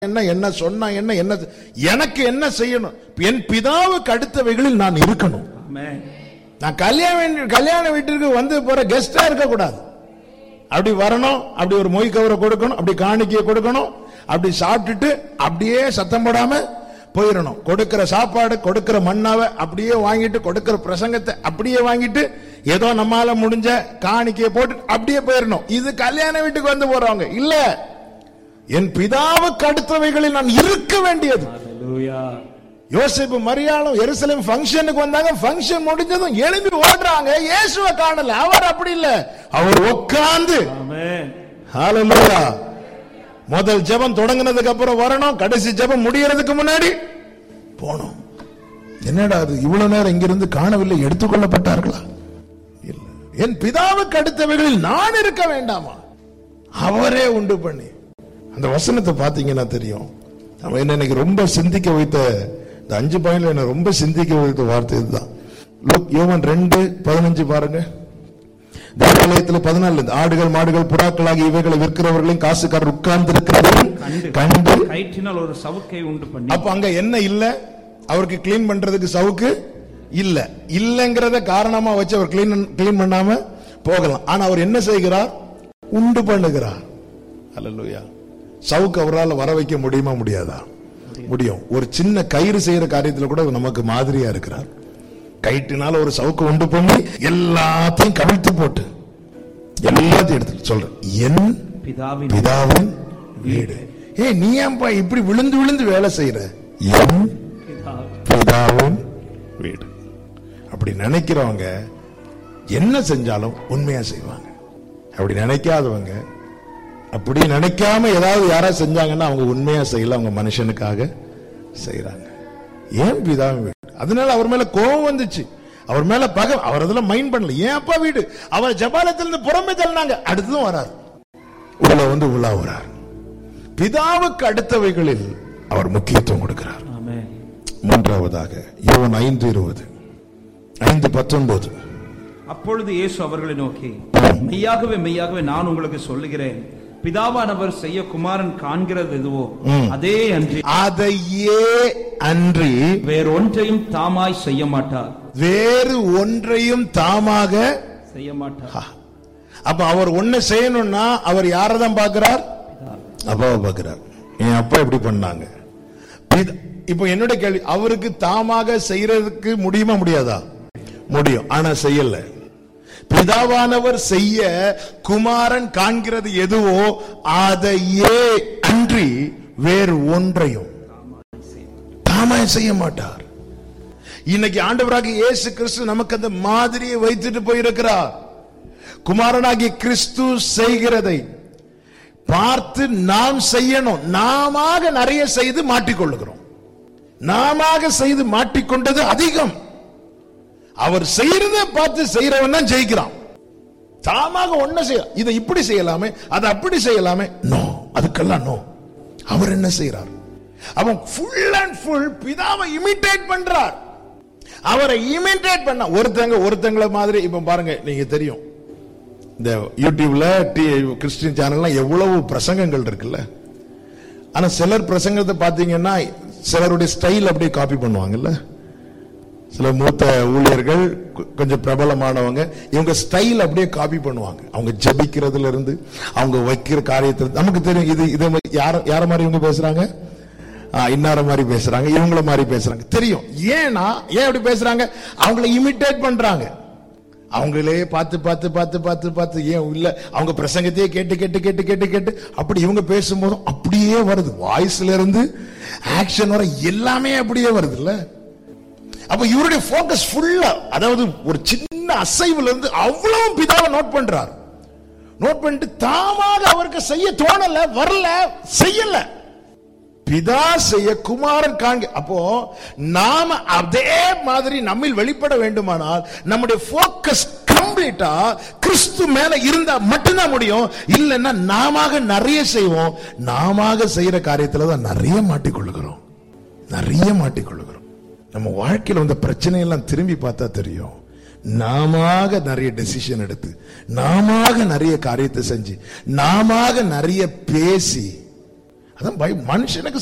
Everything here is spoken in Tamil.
என்ன என்ன சொன்னா என்ன என்ன எனக்கு என்ன செய்யணும் என் பிதாவுக்கு அடுத்தவைகளில் நான் இருக்கணும் Amen. நான் கல்யாண வீட்டு- கல்யாண வீட்டிற்கு வந்து போற கெஸ்டா இருக்க கூடாது அப்படி வரணும் அப்படி ஒரு மொய் கவரை கொடுக்கணும் அப்படி காணிக்கையை கொடுக்கணும் அப்படி சாப்பிட்டுட்டு அப்படியே சத்தம் போடாம போயிடணும் கொடுக்கிற சாப்பாடு கொடுக்கிற மண்ணாவை அப்படியே வாங்கிட்டு கொடுக்கிற பிரசங்கத்தை அப்படியே வாங்கிட்டு ஏதோ நம்மால முடிஞ்ச காணிக்கையை போட்டு அப்படியே போயிடணும் இது கல்யாண வீட்டுக்கு வந்து போறவங்க இல்ல என் பிதாவுக்கு அடுத்தவைகளில் நான் இருக்க வேண்டியது Hallelujah. யோசிப்பு மரியாளும் எருசலேம் ஃபங்க்ஷனுக்கு வந்தாங்க ஃபங்க்ஷன் முடிஞ்சதும் எழும்பி ஓடுறாங்க இயேசுவை காணல அவர் அப்படி இல்ல அவர் உட்கார்ந்து Amen. ஹalleluya முதல் ஜெபம் தொடங்குனதுக்கு அப்புறம் வரணும் கடைசி ஜெபம் முடியறதுக்கு முன்னாடி போனோம் என்னடா அது இவ்வளவு நேரம் இங்கிருந்து காணவில்லை எடுத்துக்கொள்ளப்பட்டார்களா இல்ல என் பிதாவுக்கு அடுத்தவைகளில் நான் இருக்க வேண்டாமா அவரே உண்டு பண்ணி அந்த வசனத்தை பாத்தீங்கன்னா தெரியும் அவன் என்ன இன்னைக்கு ரொம்ப சிந்திக்க வைத்த இந்த அஞ்சு பாயிண்ட்ல என்ன ரொம்ப சிந்திக்க வைத்த வார்த்தை இதுதான் லூக் யோவான் ரெண்டு பதினஞ்சு பாருங்க தேவாலயத்துல பதினாலு இந்த ஆடுகள் மாடுகள் புறாக்கள் ஆகிய இவைகளை விற்கிறவர்களையும் காசுக்காரர் உட்கார்ந்து இருக்கிறதையும் கண்டு கயிற்றினால் ஒரு சவுக்கை உண்டு பண்ணி அப்ப அங்க என்ன இல்ல அவருக்கு கிளீன் பண்றதுக்கு சவுக்கு இல்ல இல்லங்கிறத காரணமா வச்சு அவர் கிளீன் கிளீன் பண்ணாம போகலாம் ஆனா அவர் என்ன செய்கிறார் உண்டு பண்ணுகிறார் அல்லேலூயா சவுக்கு அவரால் வர வைக்க முடியுமா முடியாதா முடியும் ஒரு சின்ன கயிறு செய்யற காரியத்துல கூட நமக்கு மாதிரியா இருக்கிறார் கயிற்றினால ஒரு சவுக்கு உண்டு பண்ணி எல்லாத்தையும் கவிழ்த்து போட்டு எல்லாத்தையும் எடுத்து சொல்றேன் என் பிதாவின் பிதாவின் வீடு ஏய் நீ ஏன்பா இப்படி விழுந்து விழுந்து வேலை செய்யற என் பிதா- பிதாவின் வீடு அப்படி நினைக்கிறவங்க என்ன செஞ்சாலும் உண்மையா செய்வாங்க அப்படி நினைக்காதவங்க அப்படி நினைக்காம ஏதாவது யாராவது செஞ்சாங்கன்னா அவங்க உண்மையா செய்யல அவங்க மனுஷனுக்காக செய்யறாங்க ஏன் பிதாவின் வீடு அதனால அவர் மேல கோபம் வந்துச்சு அவர் மேல பகை அவர் அதெல்லாம் மைண்ட் பண்ணல ஏன் அப்பா வீடு அவர் ஜபாலத்திலிருந்து புறமே தள்ளினாங்க அடுத்ததும் வராரு உள்ள வந்து உள்ளா வரார் பிதாவுக்கு அடுத்தவைகளில் அவர் முக்கியத்துவம் கொடுக்கிறார் Amen. மூன்றாவதாக யோவன் ஐந்து இருபது ஐந்து பத்தொன்பது அப்பொழுது இயேசு அவர்களை நோக்கி மெய்யாகவே மெய்யாகவே நான் உங்களுக்கு சொல்லுகிறேன் பிதாவானவர் செய்ய குமாரன் காண்கிறது எதுவோ அதே அன்றி அதையே அன்றி வேறொன்றையும் தாமாய் செய்ய மாட்டார் வேறு ஒன்றையும் தாமாக செய்ய மாட்டார் ஆ. அப்ப அவர் ஒண்ணு செய்யணும்னா அவர் யாரை தான் பார்க்கிறார் அப்பாவை பார்க்கிறார் என் அப்பா இப்படி பண்ணாங்க பித- இப்போ என்னோட கேள்வி அவருக்கு தாமாக செய்யறதுக்கு முடியுமா முடியாதா முடியும் ஆனா செய்யல பிதாவானவர் செய்ய குமாரன் காண்கிறது எதுவோ அதையே அன்றி வேறு ஒன்றையும் தாமாய் செய்ய மாட்டார் இன்னைக்கு ஆண்டவராகிய இயேசு கிறிஸ்து நமக்கு அந்த மாதிரியை வைத்துட்டு போயிருக்கிறார் குமாரனாகிய கிறிஸ்து செய்கிறதை பார்த்து நாம் செய்யணும் நாம நிறைய செய்து மாட்டிக்கொள்ளுகிறோம் நாம செய்து மாட்டிக்கொண்டது அதிகம் அவர் செய்யறதை பார்த்து செய்யறவன் தான் ஜெயிக்கிறான் தாமாக ஒண்ணு செய்ய இதை இப்படி செய்யலாமே அதை அப்படி செய்யலாமே நோ அதுக்கெல்லாம் நோ அவர் என்ன செய்யறார் அவன் ஃபுல் அண்ட் ஃபுல் பிதாவை இமிட்டேட் பண்றார் அவரை இமிட்டேட் பண்ண ஒருத்தங்க ஒருத்தங்கள மாதிரி இப்ப பாருங்க நீங்க தெரியும் இந்த யூடியூப்ல டி கிறிஸ்டியன் சேனல்லாம் எவ்வளவு பிரசங்கங்கள் இருக்குல்ல ஆனா சிலர் பிரசங்கத்தை பாத்தீங்கன்னா சிலருடைய ஸ்டைல் அப்படியே காப்பி பண்ணுவாங்கல்ல சில மூத்த ஊழியர்கள் கொ- கொஞ்சம் பிரபலமானவங்க இவங்க ஸ்டைல் அப்படியே காப்பி பண்ணுவாங்க அவங்க ஜெபிக்கிறதுல இருந்து அவங்க வைக்கிற காரியத்துல நமக்கு தெரியும் இது இதை மாதிரி யார யார மாதிரி இவங்க பேசுறாங்க ஆ, இன்னார மாதிரி பேசுறாங்க இவங்கள மாதிரி பேசுறாங்க தெரியும் ஏன்னா ஏன் அப்படி பேசுறாங்க அவங்கள இமிட்டேட் பண்றாங்க அவங்களே பார்த்து பார்த்து பார்த்து பார்த்து பார்த்து ஏன் இல்ல அவங்க பிரசங்கத்தையே கேட்டு கேட்டு கேட்டு கேட்டு கேட்டு அப்படி இவங்க பேசும்போதும் அப்படியே வருது வாய்ஸ்ல இருந்து ஆக்ஷன் வர எல்லாமே அப்படியே வருது இல்ல அப்ப இவருடைய போக்கஸ் ஃபுல்லா அதாவது ஒரு சின்ன அசைவுல இருந்து அவ்வளவு பிதாவை நோட் பண்றார் நோட் பண்ணிட்டு தாமாக அவருக்கு செய்ய தோணல வரல செய்யல பிதா செய்ய குமாரன் காண்க அப்போ நாம அதே மாதிரி நம்மில் வெளிப்பட வேண்டுமானால் நம்முடைய போக்கஸ் கம்ப்ளீட்டா கிறிஸ்து மேல இருந்தா மட்டும்தான் முடியும் இல்லைன்னா நாம நிறைய செய்வோம் நாம செய்யற காரியத்துல தான் நிறைய மாட்டிக்கொள்ளுகிறோம் நிறைய மாட்டிக்கொள்ளுகிறோம் நம்ம வாழ்க்கையில வந்த பிரச்சனை எல்லாம் திரும்பி பார்த்தா தெரியும் நாம நிறைய டெசிஷன் எடுத்து நாம நிறைய காரியத்தை செஞ்சு நாம நிறைய பேசி அதான் பை- மனுஷனுக்கு